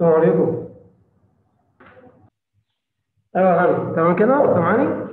السلام عليكم ايوه يا غالي تمام كده سامعني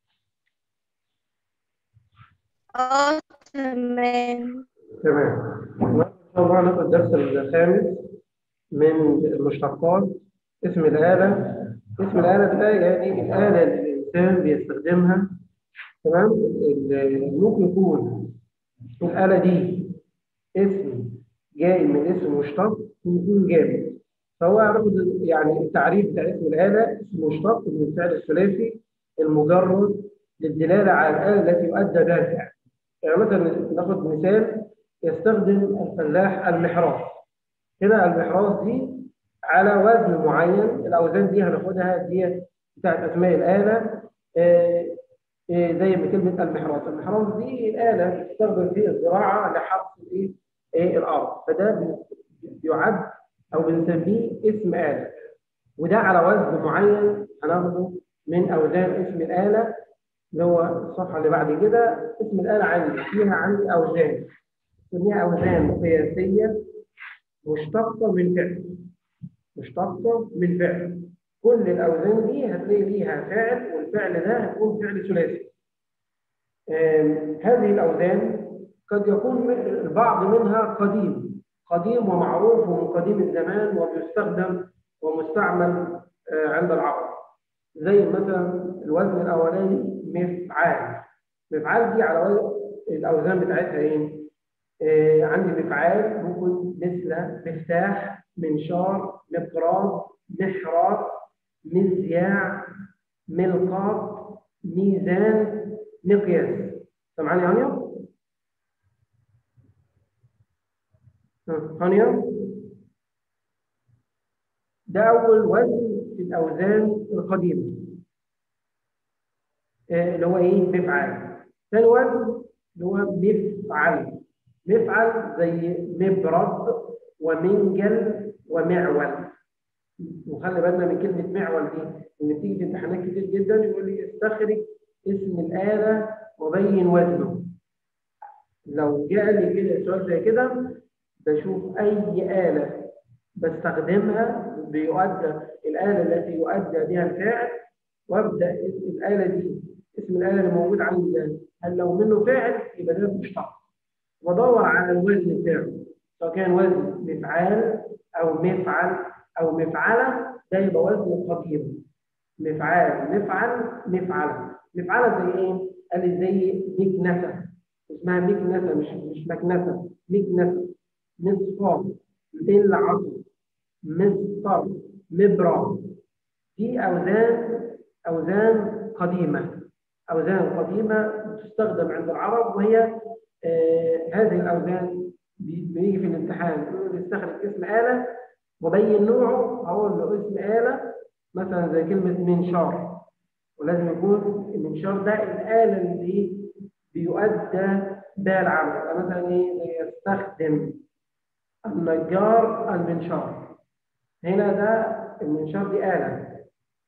اه تمام تمام ان شاء الله هناخد الدرس الخامس من المشتقات اسم الآلة اسم الآلة ده يعني الآلة اللي الإنسان بيستخدمها تمام ال- ممكن يكون الآلة دي اسم جاي من اسم مشتق ويكون جامد فهو هناخد يعني التعريف بتاع اسم الآلة اسم مشتق من الفعل الثلاثي المجرد للدلالة على الآلة التي يؤدى بها الفعل يعني مثلا ناخد مثال يستخدم الفلاح المحراث هنا المحراث دي على وزن معين الاوزان دي هناخدها دي بتاعت اسماء الاله آه، آه، زي ما كلمه المحراث المحراث دي الاله بتستخدم في الزراعه لحرث الايه آه، الارض فده بي- بيعد او بنسميه اسم اله وده على وزن معين هناخده من اوزان اسم الاله اللي هو الصفحه اللي بعد كده اسم الاله عندي فيها عندي اوزان بنسميها اوزان قياسيه مشتقه من فعل مشتقه من فعل كل الاوزان دي هتلاقي ليها فعل والفعل ده هيكون فعل ثلاثي آم، هذه الاوزان قد يكون البعض منها قديم قديم ومعروف ومن قديم الزمان وبيستخدم ومستعمل آه، عند العرب زي مثلا الوزن الاولاني مفعال مفعال دي على وزن الاوزان بتاعتها ايه؟ آه، عندي مفعال ممكن مثل مفتاح منشار مقراض محراث مذياع ملقاط ميزان مقياس سامعاني يا هانيا؟ ها، هانيا؟ ده أول وزن في الأوزان القديمة آه، اللي هو إيه؟ مفعال ثاني وزن اللي هو مفعل مفعل زي مبرد ومنجل ومعول وخلي بالنا من كلمه معول دي ان بتيجي في امتحانات كتير جدا يقول لي استخرج اسم الاله وبين وزنه لو جاء لي كده سؤال زي كده بشوف اي اله بستخدمها بيؤدى الاله التي يؤدى بها الفاعل وابدا اسم الاله دي اسم الاله اللي موجود عندي ده هل لو منه فاعل يبقى ده مشتق وادور على الوزن بتاعه سواء كان وزن مفعال او مفعل او مفعله ده يبقى وزن قديم مفعال مفعل مفعله مفعله زي ايه؟ قال لي زي مكنسه اسمها مكنسه مش مش مكنسه مكنسه مصفار ملعب مسطر مبرم دي اوزان اوزان قديمه اوزان قديمه تستخدم عند العرب وهي آه هذه الاوزان بي- بيجي في الامتحان يقول لي استخرج اسم اله وبين نوعه اقول له اسم اله مثلا زي كلمه منشار ولازم يكون المنشار ده الاله اللي بيؤدى بها العمل يبقى مثلا ايه زي يستخدم النجار المنشار هنا ده المنشار دي اله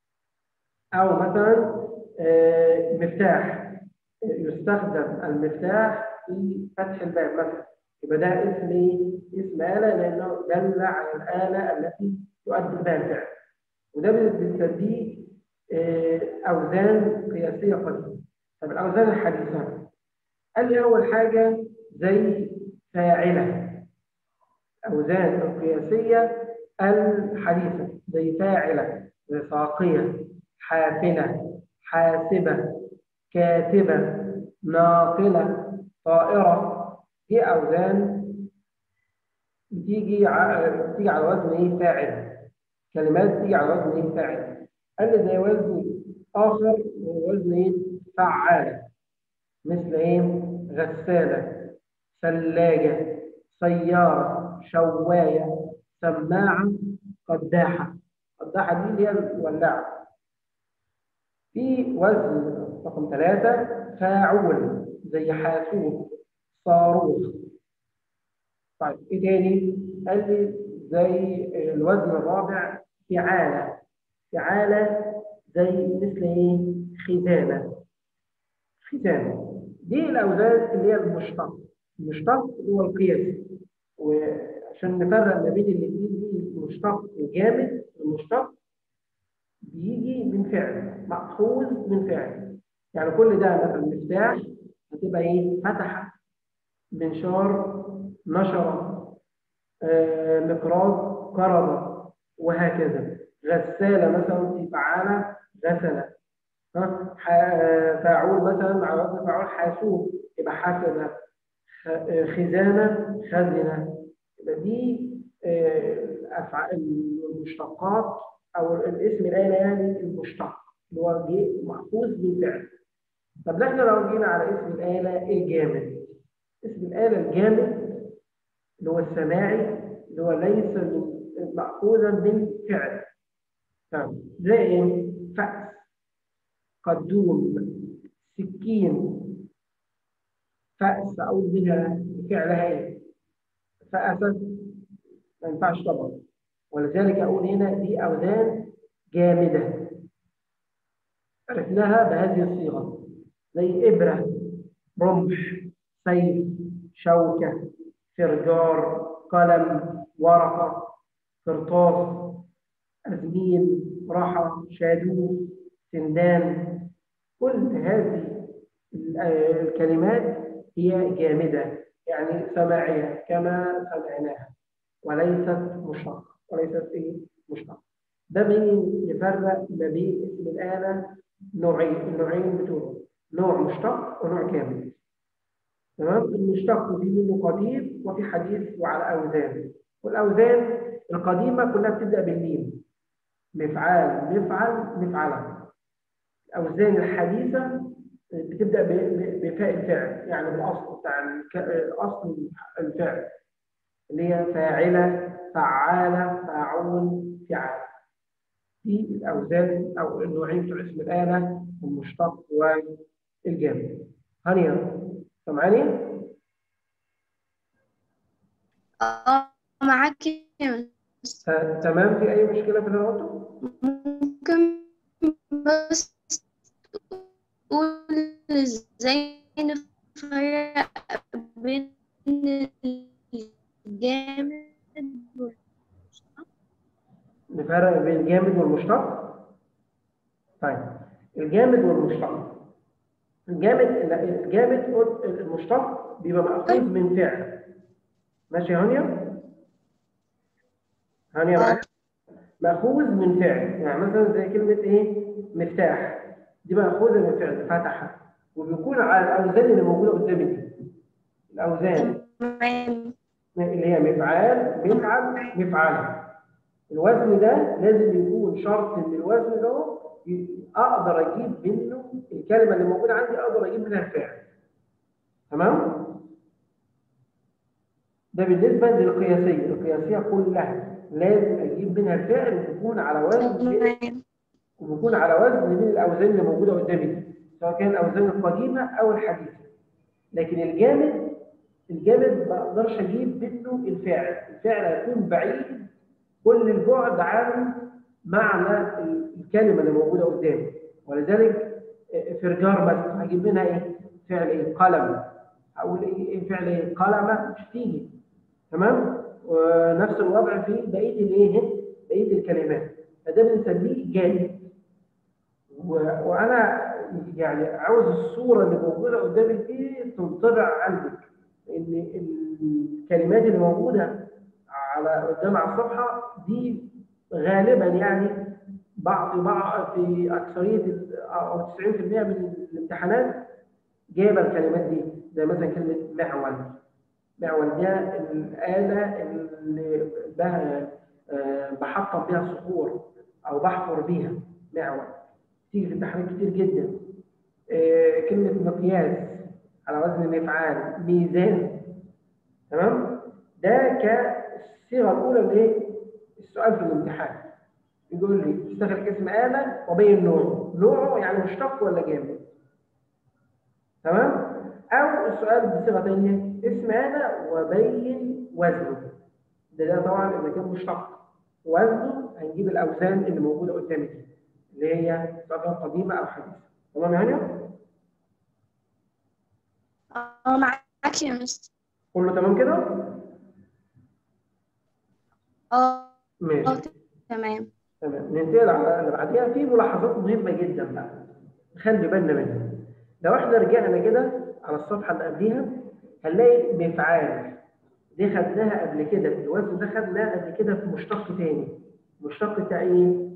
او مثلا آه، مفتاح يستخدم المفتاح في فتح الباب مثلا يبقى ده اسم ايه؟ اسم آلة لأنه دل على الآلة التي تؤدي بها الفعل وده بنسميه آه، أوزان قياسية قديمة طب الأوزان الحديثة قال لي أول حاجة زي فاعلة أوزان القياسية الحديثة زي فاعلة زي ساقية حافلة حاسبة كاتبة ناقلة طائرة دي أوزان بتيجي ع- بتيجي على وزن إيه فاعل كلمات بتيجي على وزن إيه فاعل قال لي زي وزن آخر وهو وزن إيه فعالة مثل إيه غسالة ثلاجة سيارة شواية سماعة قداحة قداحة دي اللي هي الولاعة في وزن رقم ثلاثة فاعول زي حاسوب صاروخ طيب ايه تاني؟ قال لي زي الوزن الرابع فعالة فعالة زي مثل ايه؟ خزانة خزانة دي الأوزان اللي هي المشتق المشتق هو القياس وعشان نفرق ما بين الاثنين دي مشتق جامد المشتق بيجي من فعل مأخوذ من فعل يعني كل ده مثلا مفتاح هتبقى ايه فتح منشار نشر آه، مقراض قرض وهكذا غسالة مثلا في فعالة غسل ها؟ ح- فاعول مثلا على وزن فاعول حاسوب يبقى حسب خ- خزانة خزنة يبقى دي آه، أفع- المشتقات أو الاسم الآلة يعني المشتق اللي هو جه مأخوذ من فعل طب احنا لو جينا على اسم الآلة الجامد اسم الآلة الجامد اللي هو السماعي اللي هو ليس من مأخوذا من فعل تمام زي ايه؟ فأس قدوم سكين فأس أقول منها فعلها ايه؟ فأست ما ينفعش طبعا ولذلك أقول هنا دي أوزان جامدة عرفناها بهذه الصيغة زي إبرة رمح سيف شوكة فرجار قلم ورقة قرطاس أزميل رحى شادوس سندان كل هذه ال- آه، الكلمات هي جامدة يعني سماعية كما سمعناها وليست مشتقة وليست إيه مشتقة ده بين نفرق ما بين اسم الآلة نوعين النوعين بتوعه نوع مشتق ونوع كامل تمام المشتق في منه قديم وفي حديث وعلى أوزان والأوزان القديمة كلها بتبدأ بالميم مفعال مفعل مفعلة الأوزان الحديثة بتبدأ ب- ب- بفاء الفعل يعني بالأصل بتاع الك- أصل الفعل اللي هي فاعلة فعالة فاعول فعال دي الأوزان أو النوعين بتوع اسم الآلة المشتق والجامد هانيا سامعاني؟ اه معاك يا مس. ت- تمام في أي مشكلة في اللي أنا قلته؟ ممكن بس تقول ازاي نفرق بين الجامد والمشتق نفرق بين الجامد والمشتق طيب الجامد والمشتق الجامد لا، الجامد قلت المشتق بيبقى مأخوذ من فعل ماشي يا هانيا هانيا معايا مأخوذ من فعل يعني مثلا زي كلمة ايه مفتاح دي مأخوذة من فعل فتح وبيكون على الأوزان اللي موجودة قدامي دي الأوزان تمام اللي هي مفعال مفعل مفعل الوزن ده لازم يكون شرط ان الوزن ده ي- اقدر اجيب منه الكلمه اللي موجوده عندي اقدر اجيب منها الفعل تمام ده بالنسبه للقياسيه القياسيه كلها لازم اجيب منها الفعل وتكون على وزن تمام وبيكون على وزن من الاوزان اللي موجوده قدامي دي سواء كان الاوزان القديمه او الحديثه لكن الجامد الجامد ما اقدرش اجيب منه الفاعل الفاعل هيكون بعيد كل البعد عن معنى الكلمه اللي موجوده قدامي ولذلك فرجار مثلا هجيب منها ايه فعل ايه قلم اقول ايه إيه فعل ايه قلمه مش تيجي تمام ونفس الوضع في بقيه الايه بقيه الكلمات فده بنسميه جامد و... وانا يعني عاوز الصوره اللي موجوده قدامك دي تنطبع عندك ان الكلمات اللي موجوده على قدام على الصفحه دي غالبا يعني بعض بعض في اكثريه ال- او 90% من الامتحانات جايبه الكلمات دي زي مثلا كلمه معول معول ده الاله اللي بها آه، بحطم بيها الصخور او بحفر بيها معول تيجي في امتحانات كتير جدا آه، كلمه مقياس على وزن مفعال ميزان تمام ده كالصيغه الاولى لايه السؤال في الامتحان يقول لي استخرج اسم آلة وبين نوعه نوعه يعني مشتق ولا جامد تمام او السؤال بصيغه ثانيه اسم آلة وبين وزنه ده, ده طبعا اذا كان مشتق وزنه هنجيب الاوزان اللي موجوده قدامي دي اللي هي سواء كانت قديمه او حديثه تمام يا هانيا اه معاك يا مس كله تمام كده اه ماشي اه تمام تمام ننتقل على اللي بعديها في ملاحظات مهمة جدا بقى خلي بالنا منها لو احنا رجعنا كده على الصفحة اللي قبليها هنلاقي مفعال دي خدناها قبل كده الوزن ده خدناه قبل كده في مشتق تاني مشتق بتاع ايه؟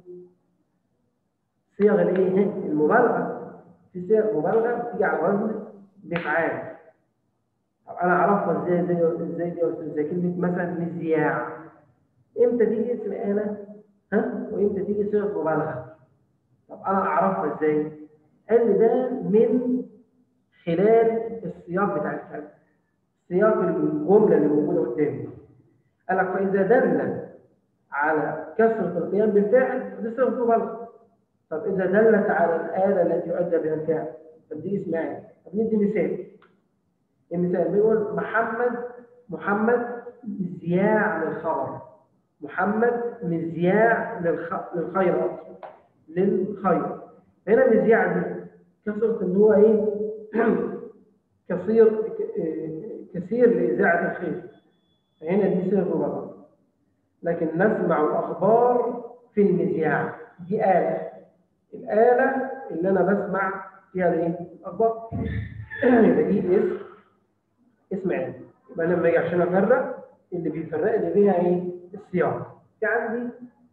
صيغ الايه؟ المبالغة في صيغ مبالغة بتيجي على وزن مفعال طب انا اعرفها ازاي زي ازاي دي يا أستاذ؟ زي كلمة مثلا مذياع امتى تيجي اسم آلة ها وامتى تيجي صيغة مبالغة طب انا اعرفها ازاي؟ قال لي ده من خلال السياق بتاع الكلام سياق الجمله اللي موجوده قدامي قال لك فاذا دل على كثره القيام بالفعل دي صيغه مبالغه طب اذا دلت على الاله التي يؤدى بها الفعل طب دي اسمها ايه؟ طب ندي مثال المثال بيقول محمد محمد مذياع للخبر محمد مذياع للخ... للخير أصلاً. للخير هنا مذياع دي كثرة ان هو ايه كثير كثير لإذاعة الخير فهنا دي صيغة مبالغة لكن نسمع الأخبار في المذياع دي آلة الآلة اللي أنا بسمع فيها الإيه؟ الأخبار يبقى دي اسم اسم آلة يبقى أنا لما أجي عشان أفرق اللي بيفرق لي بيها إيه؟ السياق في عندي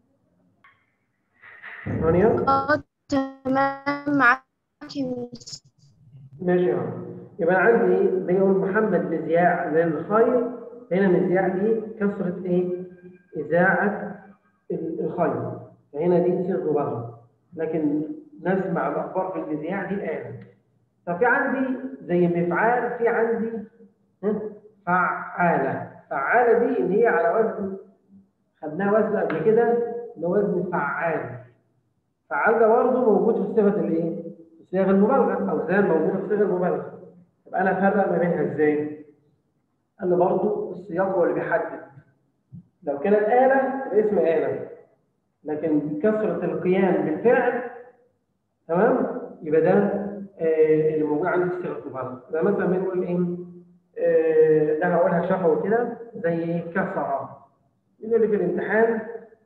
رانيا اه تمام معاك يا مس. ماشي يا عم. يبقى انا عندي ايه بيقول محمد مذياع للخير هنا مذياع دي كثره ايه اذاعه ال- الخير فهنا دي صيغه مبالغه لكن نسمع الاخبار في المذياع دي الاله طب في عندي زي مفعال في عندي ها، فعاله فعاله دي اللي هي على وزن خدناها وزن قبل كده اللي هو وزن فعال فعال ده برضه موجود في صيغه الايه؟ في صيغ المبالغه اوزان موجوده في صيغ المبالغه طب انا افرق ما بينها ازاي؟ قال لي برضه السياق هو اللي بيحدد لو كانت آلة يبقى اسم آلة لكن كثرة القيام بالفعل تمام يبقى ده آه اللي موجود عندي في صيغة المبالغة زي مثلا بنقول ايه؟ آه ده هقولها شفوي كده زي ايه؟ كسر يقول لي في الامتحان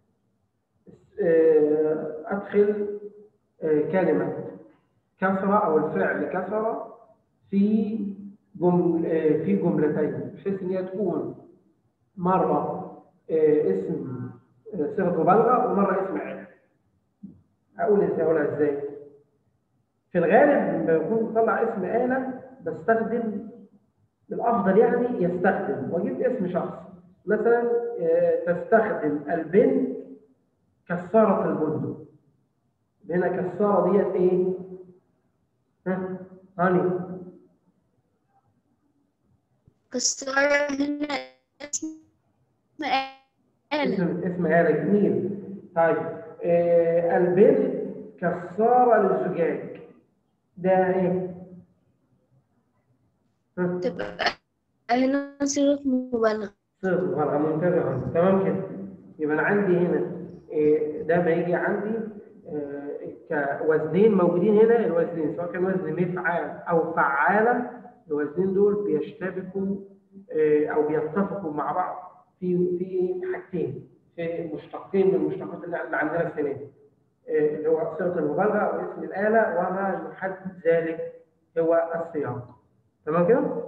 آه ادخل آه كلمة كسر او الفعل كسر في جمل آه، في جملتين بحيث ان هي تكون مره آه، اسم آه، صيغه مبالغه ومره اسم عام اقول ازاي اقولها ازاي في الغالب لما بكون بطلع اسم آلة بستخدم الافضل يعني يستخدم واجيب اسم شخص مثلا آه، تستخدم البنت كسرت البندق هنا كسارة ديت ايه؟ ها؟ هاني كسارة هنا اسم آلة اسم اسم آلة جميل طيب آه البنت كسارة للزجاج ده ايه؟ ها؟ تبقى هنا صيغة مبالغة صيغة مبالغة ممتازة تمام كده يبقى أنا عندي هنا آه، ده ما يجي عندي آه، كوزنين موجودين هنا الوزنين سواء كان وزن مفعال أو فعالة الوزنين دول بيشتبكوا آه، أو بيتفقوا مع بعض في في حاجتين في مشتقين من المشتقات اللي اللي عندنا السنة دي آه، اللي هو صيغة المبالغة أو اسم الآلة وما يحدد ذلك هو السياق تمام كده؟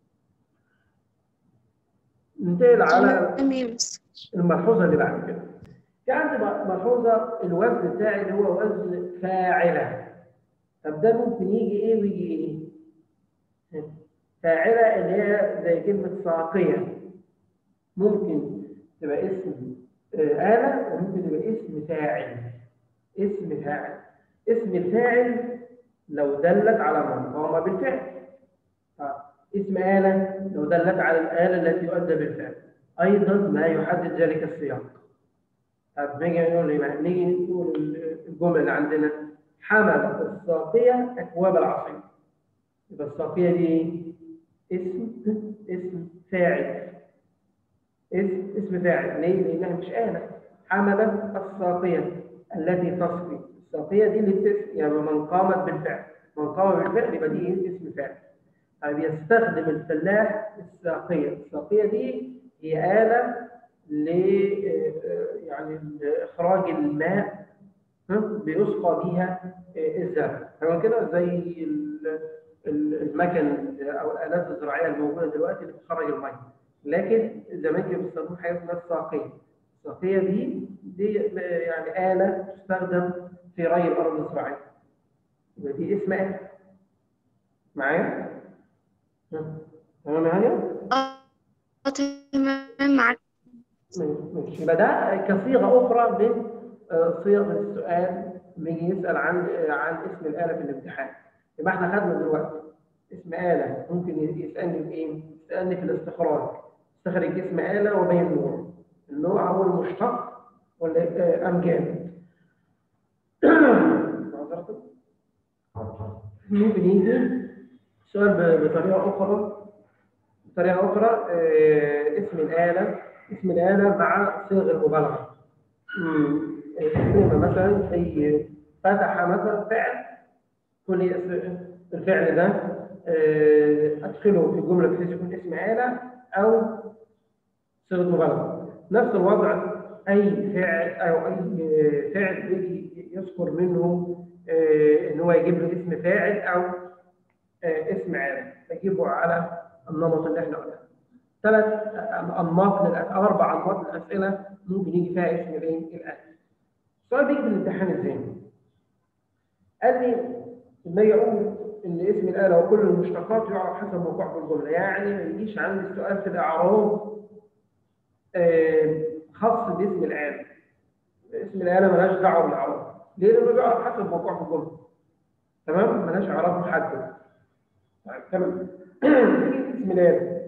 ننتقل على تمام يا مس. الملحوظه اللي بعد كده في عندي ملحوظه الوزن بتاعي اللي هو وزن فاعله طب ده ممكن يجي ايه ويجي ايه فاعله اللي هي زي كلمه ساقيه ممكن تبقى اسم آه، آلة وممكن تبقى اسم فاعل اسم فاعل اسم الفاعل لو دلت على من قام بالفعل آه، اسم آلة لو دلت على الآلة التي يؤدى بالفعل أيضا ما يحدد ذلك السياق طب نيجي نقول إيه؟ نيجي نقول الجملة اللي عندنا حمل الساقية أكواب العصير يبقى الساقية دي اسم اسم فاعل اسم اسم فاعل ليه؟ لأنها مش آلة حملت الساقية التي تسقي الساقية دي اللي بتسقي يعني من قامت بالفعل من قام بالفعل يبقى دي اسم فاعل طيب يستخدم الفلاح الساقية الساقية دي هي آلة ل آه، يعني اخراج الماء ها، بيسقى بيها آه، الزرع تمام كده زي ال- ال- المكن او الالات الزراعيه الموجوده دلوقتي اللي بتخرج الميه لكن زمان كانوا بيستخدموا حاجه اسمها الساقيه الساقيه دي دي يعني اله تستخدم في ري الارض الزراعيه يبقى دي اسم اله معايا ها، تمام يا هانيا اه تمام معاك ماشي يبقى ده كصيغه اخرى من آه، صيغ السؤال لما يجي يسال عن آه، عن اسم الاله في الامتحان يبقى احنا خدنا دلوقتي اسم اله ممكن يسالني بايه؟ يسالني في الاستخراج استخرج اسم اله وبين النوع النوع هو المشتق ولا آه، ام جامد معذرة. ممكن يجي سؤال ب- بطريقه اخرى بطريقه اخرى آه، اسم الاله اسم الاله مع صيغ المبالغه مم. كلمه مثلا زي فتح مثلا فعل كل اس- الفعل ده آه، ادخله في جمله بحيث يكون اسم اله او صيغه مبالغه نفس الوضع اي فعل او اي فعل بيجي يذكر منه آه، ان هو يجيب له اسم فاعل او آه، اسم عالم بجيبه على النمط اللي احنا قلناه ثلاث انماط من الأس- او اربع انماط من الاسئله ممكن يجي فيها اسم الايه؟ الاله. السؤال بيجي في الامتحان ازاي؟ قال لي لما يقول ان اسم الاله وكل المشتقات يعرف حسب موقعه في الجمله، يعني ما يجيش عندي السؤال في الاعراب آه، خاص باسم الاله. اسم الاله ملهاش دعوه بالاعراب. ليه؟ لانه بيعرف حسب موقعه في الجمله. تمام؟ ملهاش اعراب محدد. طيب تمام. نيجي اسم الاله.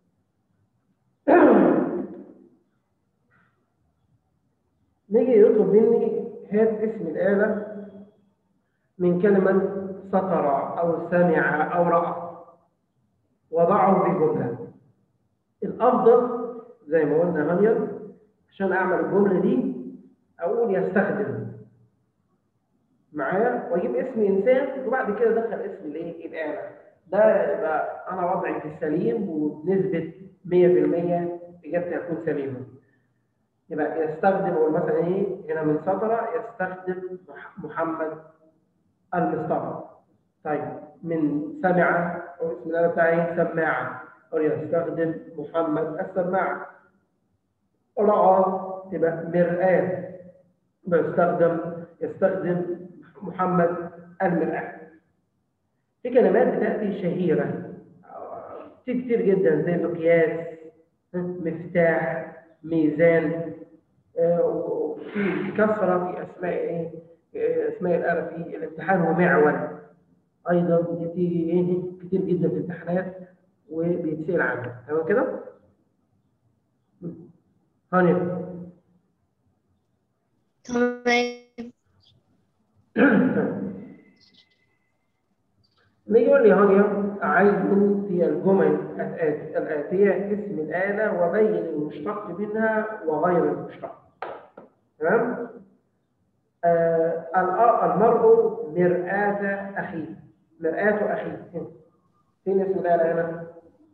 نيجي يطلب مني هات اسم الآلة من كلمة سطر أو سمع أو رأى وضعه في جملة الأفضل زي ما قلنا هانيا عشان أعمل الجملة دي أقول يستخدم معايا وأجيب اسم إنسان وبعد كده أدخل اسم الإيه؟ الآلة ده يبقى أنا وضعي في السليم وبنسبة 100% إجابتي هتكون سليمة يبقى يستخدم أقول مثلا ايه هنا من سطر يستخدم مح- محمد المصطفى طيب من سمع او اسم الاله بتاعي سماعه او يستخدم محمد السماعه راى تبقى مرآة بيستخدم يستخدم محمد المرآة في كلمات بتأتي شهيرة كتير كتير جدا زي مقياس مفتاح ميزان آه، وفي كثرة في أسماء إيه آه، أسماء الآلة في الامتحان ومعول أيضا بتيجي إيه كتير جدا في الامتحانات وبيتسأل عنها تمام كده؟ هانيا تمام نيجي يقول لي هانيا عين في الجمل الآت- الآتية اسم الآلة وبين المشتق منها وغير المشتق تمام؟ آه الأ- المرء مرآة أخيه مرآة أخيه هنا. فين اسم الآلة هنا؟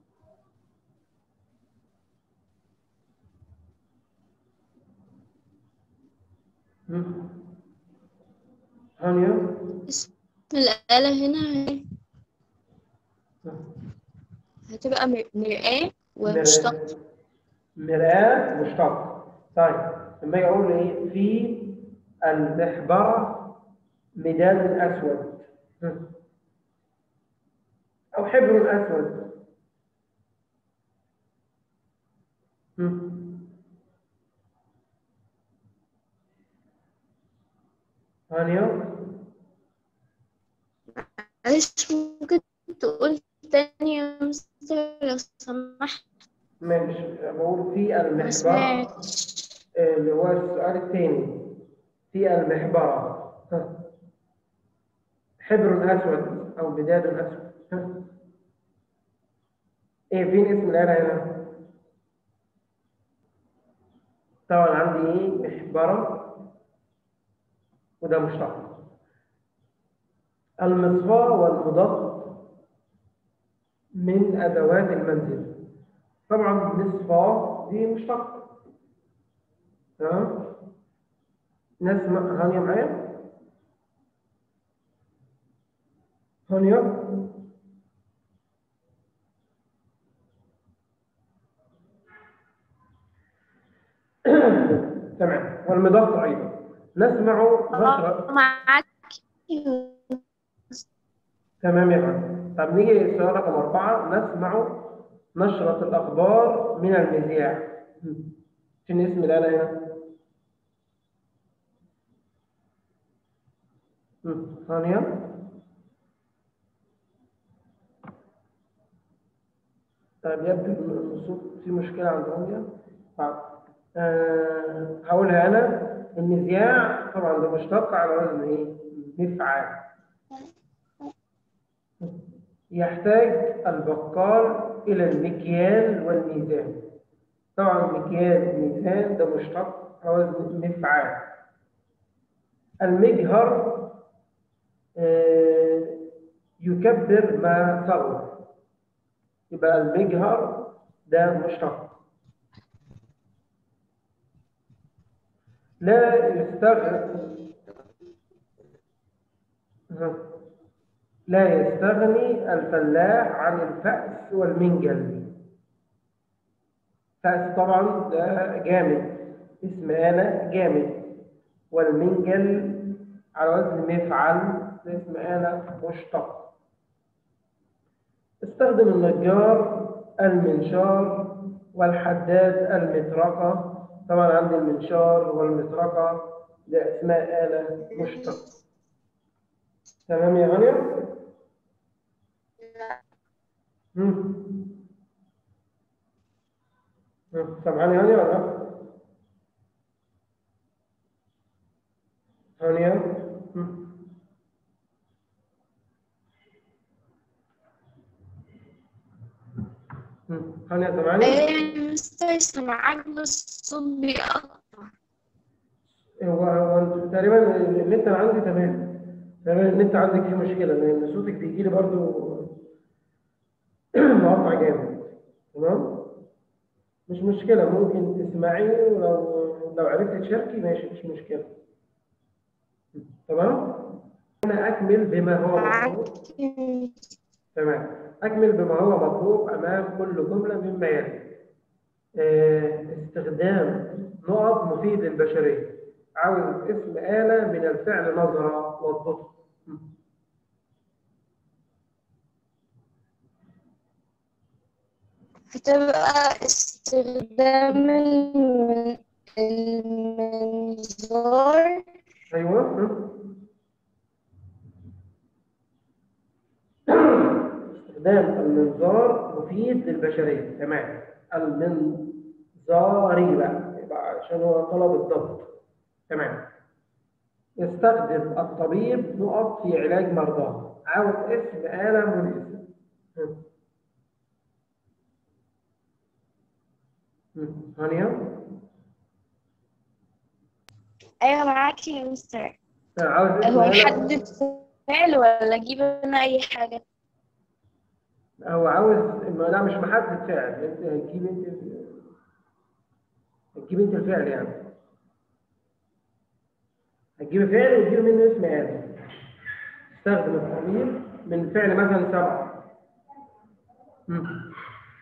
هم؟ هانيا اسم الآلة هنا هتبقى مر- مرآة ومشتق مرآة مشتق طيب لما يجي اقول ايه في المحبرة مداد اسود هم. او حبر اسود هم. هانيا معلش ممكن تقول تاني يا مستر لو سمحت ماشي بقول في ما المحبرة سمعتش آه، اللي هو السؤال الثاني في المحبرة ها. حبر أسود أو بداد أسود ها. إيه فين اسم الآلة هنا؟ طبعا عندي إيه محبرة وده مشتق المصفاة والمضاد من أدوات المنزل طبعا مصفاة دي مشتق تمام ناس م- هانيا معايا هانيا تمام والمضاد أيضا نسمع نشرة معاك تمام يا فندم طب نيجي للسؤال رقم أربعة نسمع نشرة الأخبار من المذياع فين اسم الآلة هنا؟ مم. ثانية طيب يبدو إن الصوت في مشكلة عند رانيا طيب آه، هقولها أنا المذياع طبعا ده مشتق على وزن إيه؟ مفعال يحتاج البقال إلى المكيال والميزان طبعا المكيال والميزان ده مشتق على وزن مفعال المجهر آه، يكبر ما صغر يبقى المجهر ده مشتق لا يستغني لا يستغني الفلاح عن الفأس والمنجل فأس طبعا ده جامد اسم آلة جامد والمنجل على وزن مفعل ده اسم آلة مشتق استخدم النجار المنشار والحداد المطرقة طبعا عندي المنشار والمطرقة ده اسماء آلة مشتقة تمام يا غنية؟ مم. مم. سامعاني هانية ولا لا؟ هانية؟ مم. مم. هانية سامعاني؟ ايه مستر سمعك بس الصوت بيقطع هو هو انت تقريبا النت انا عندي تمام تقريبا النت عندك فيه مشكله لان صوتك بيجي لي برضه مقطع جامد تمام مش مشكله ممكن تسمعيني ولو لو عرفت تشاركي ماشي مش مشكله تمام انا اكمل بما هو مطلوب معاك تمام أكمل بما هو مطلوب أمام كل جملة مما يلي آه، استخدام نقط مفيد للبشرية عاوز اسم آلة من الفعل نظرة والضبط هتبقى استخدام الم- المنظار أيوه م. استخدام المنظار مفيد للبشرية تمام المنظاري بقى يبقى عشان هو طلب الضبط تمام يستخدم الطبيب نقط في علاج مرضاه عاوز اسم آلة مناسب م. م. هانيا ايوه معاك يا مستر عاوز اسم هو آلة يحدد فعل ولا اجيب انا اي حاجة هو عاوز ما لا مش محدد فعل انت هتجيب انت هتجيب انت الفعل يعني هتجيب فعل وتجيب منه اسم آلة استخدم الضمير من فعل مثلا سبعة مم.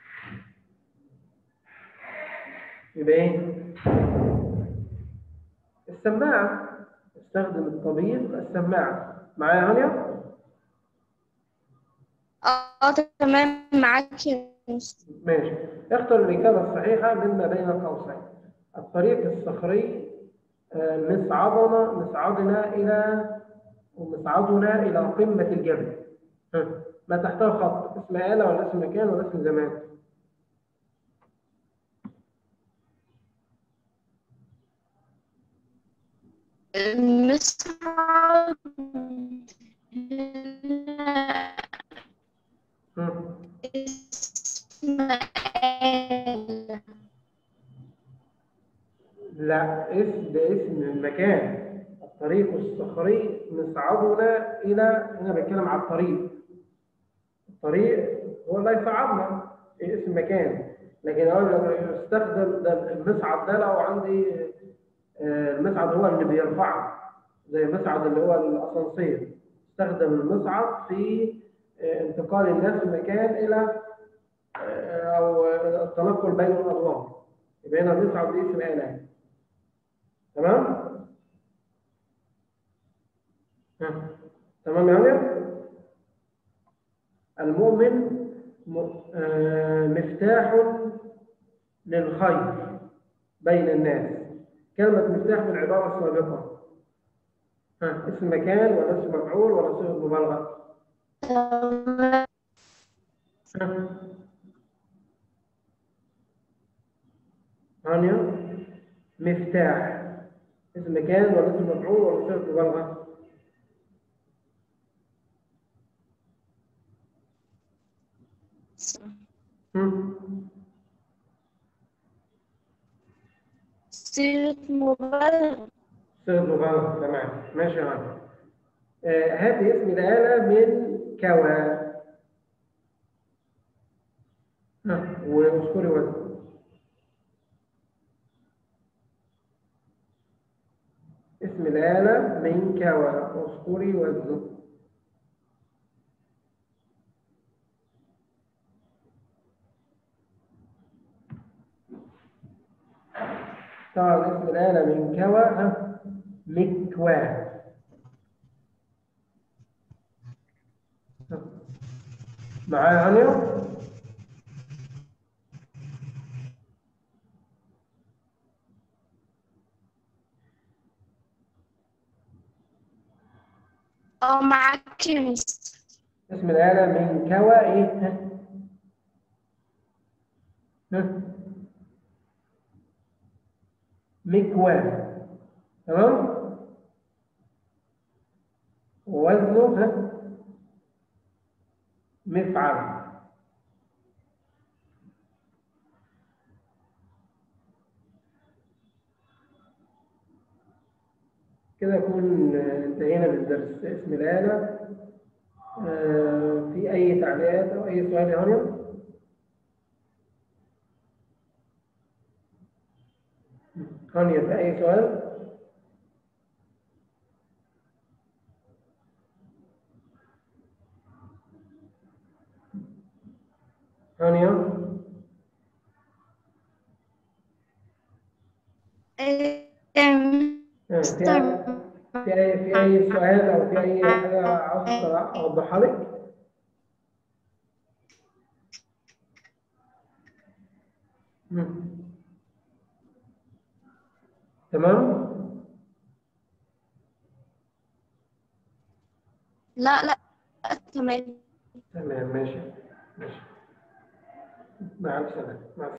يبقى ايه؟ السماعة استخدم الطبيب السماعة معايا هانيا؟ اه تمام معاك يا مستر ماشي اختر الإجابة الصحيحة مما بين قوسين الطريق الصخري آه، مصعدنا مصعدنا إلى ومصعدنا إلى قمة الجبل ها، ما تحتها خط اسم آلة ولا اسم مكان ولا اسم زمان مصعد ها، اسم آلة لا اسم ده اسم المكان الطريق الصخري مصعدنا إلى هنا بتكلم على الطريق الطريق هو اللي يصعدنا اسم مكان لكن اقول لك يستخدم ده المصعد ده لو عندي آه، المصعد هو اللي بيرفعه زي المصعد اللي هو الاسانسير استخدم المصعد في آه، انتقال الناس من مكان الى آه، او التنقل بين الادوار يبقى هنا المصعد دي اسم آلة تمام؟ ها. تمام يا علي؟ المؤمن م- آه، مفتاح للخير بين الناس كلمة مفتاح في العبارة السابقة ها اسم مكان ولا اسم مفعول ولا صيغة مبالغة؟ تمام ها هانيا مفتاح اسم مكان ولا اسم مفعول ولا صيغة مبالغة؟ هم؟ صيغة مبالغة صيغة مبالغة تمام ماشي يا هانيا آه، هات اسم الآلة من كوى ها واذكري وزن اسم الآلة من كوى اذكري وزنه طبعا اسم الآلة من كوى ها مكوى ها. معايا هانيا؟ اه معاك يا مستر اسم الآلة من كوى إيه؟ ها؟ ها؟ مكوى تمام؟ ووزنه ها؟ مفعل كده نكون آه، انتهينا بالدرس اسم الآلة آه، في أي تعليقات أو أي سؤال يا هانيا؟ هانيا في أي سؤال؟ هانيا؟ أم، آه، في أي في أي في أي سؤال أو في أي حاجة عاوز أوضحها لك؟ مم. تمام؟ لا لا تمام تمام ماشي ماشي مع السلامة مع